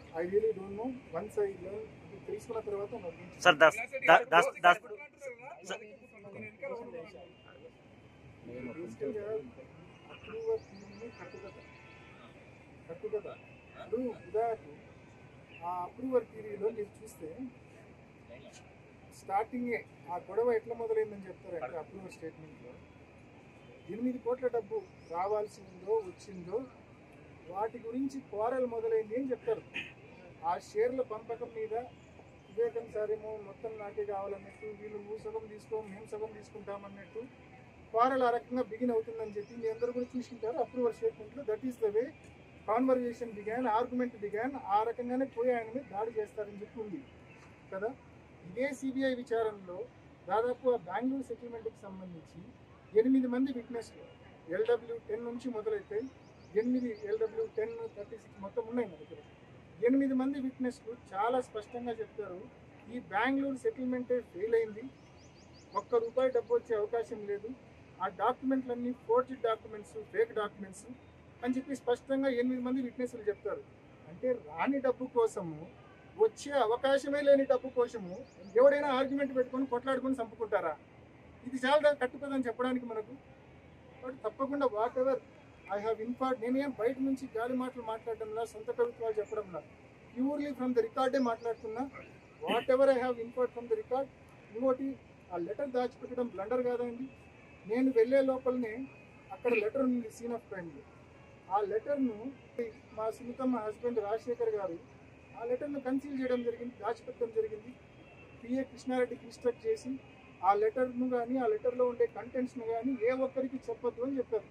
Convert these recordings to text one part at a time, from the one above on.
I really don't know once I learn తెలుసుకున్న తర్వాత నాకు సార్ దాస్ దా- దాస్ దాస్ నేను బేసికల్గా అప్రూవర్ థీమ్ని కట్టుకథ కట్టుకథ ఇప్పుడు ఉదాహరణకు ఆ అప్రూవర్ థీరీలో మీరు చూస్తే స్టార్టింగే ఆ గొడవ ఎట్లా మొదలైందని చెప్తారంటే అప్రూవర్ స్టేట్మెంట్లో ఎనిమిది కోట్ల డబ్బు రావాల్సి ఉందో వచ్చిందో వాటి గురించి కోరలు మొదలైంది అని చెప్తారు ఆ షేర్ల పంపకం మీద వివేకం సారేమో మొత్తం నాకే కావాలన్నట్టు వీళ్ళు నువ్వు సగం తీసుకో మేము సగం తీసుకుంటామన్నట్టు కోరలు ఆ రకంగా బిగిన్ అవుతుందని చెప్పి మీ అందరూ కూడా చూసింటారు అప్రూవల్ స్టేట్మెంట్లో that is the way conversation began argument began ఆ రకంగానే పోయి ఆయన మీద దాడి చేస్తారని చెప్పి ఉంది కదా ఇదే సిబిఐ విచారణలో దాదాపు ఆ బెంగళూరు సెటిల్మెంట్కి సంబంధించి ఎనిమిది మంది విట్నెస్లు ఎల్డబ్ల్యూ టెన్ నుంచి మొదలైతే ఎనిమిది ఎల్డబ్ల్యూ టెన్ థర్టీ సిక్స్ మొత్తం ఉన్నాయి మన దగ్గర ఎనిమిది మంది విట్నెస్లు చాలా స్పష్టంగా చెప్తారు ఈ బెంగళూరు సెటిల్మెంటే ఫెయిల్ అయింది ఒక్క రూపాయి డబ్బు వచ్చే అవకాశం లేదు ఆ డాక్యుమెంట్లన్నీ ఫోర్జెడ్ డాక్యుమెంట్స్ ఫేక్ డాక్యుమెంట్స్ అని చెప్పి స్పష్టంగా ఎనిమిది మంది విట్నెస్లు చెప్తారు అంటే రాని డబ్బు కోసము వచ్చే అవకాశమే లేని డబ్బు కోసము ఎవడైనా ఆర్గ్యుమెంట్ పెట్టుకొని కొట్లాడుకొని చంపుకుంటారా ఇది చాలా కట్టుకోదని చెప్పడానికి మనకు కాబట్టి తప్పకుండా whatever I have informed నేనేం బయట నుంచి గాలి మాటలు మాట్లాడడంలా సొంత కవిత్వాలు చెప్పడంలా ప్యూర్లీ ఫ్రమ్ ద రికార్డే మాట్లాడుతున్నా whatever I have informed from the record ఇంకోటి ఆ లెటర్ దాచిపెట్టడం బ్లండర్ కాదండి నేను వెళ్ళే లోపలనే అక్కడ లెటర్ ఉంది సీన్ ఆఫ్ క్రైమ్లో ఆ లెటర్ను మా సునీత మా హస్బెండ్ రాజశేఖర్ గారు ఆ లెటర్ను కన్సీల్ చేయడం జరిగింది దాచిపెట్టడం జరిగింది పిఏ కృష్ణారెడ్డికి ఇన్స్ట్రక్ట్ చేసి ఆ లెటర్ను కానీ ఆ లెటర్లో ఉండే కంటెంట్స్ను కానీ ఏ ఒక్కరికి చెప్పొద్దు అని చెప్పారు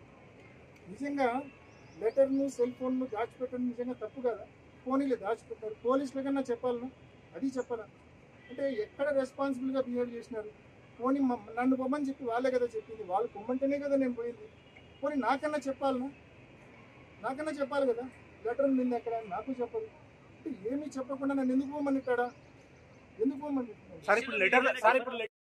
నిజంగా లెటర్ను సెల్ ఫోన్ను దాచిపెట్టడం నిజంగా తప్పు కదా ఫోన్లు దాచిపెట్టారు పోలీసుల కన్నా చెప్పాలనా అది చెప్పాలా అంటే ఎక్కడ రెస్పాన్సిబుల్గా బిహేవ్ చేసినారు పోనీ మ- నన్ను పొమ్మని చెప్పి వాళ్ళే కదా చెప్పింది వాళ్ళు పొమ్మంటేనే కదా నేను పోయింది పోనీ నాకన్నా చెప్పాలనా నాకన్నా చెప్పాలి కదా లెటర్ ఉంది అక్కడ నాకు చెప్పదు అంటే ఏమీ చెప్పకుండా నన్ను ఎందుకు పోమని ఇక్కడ ఎందుకు పోమని సార్ ఇప్పుడు లెటర్ సార్ ఇప్పుడు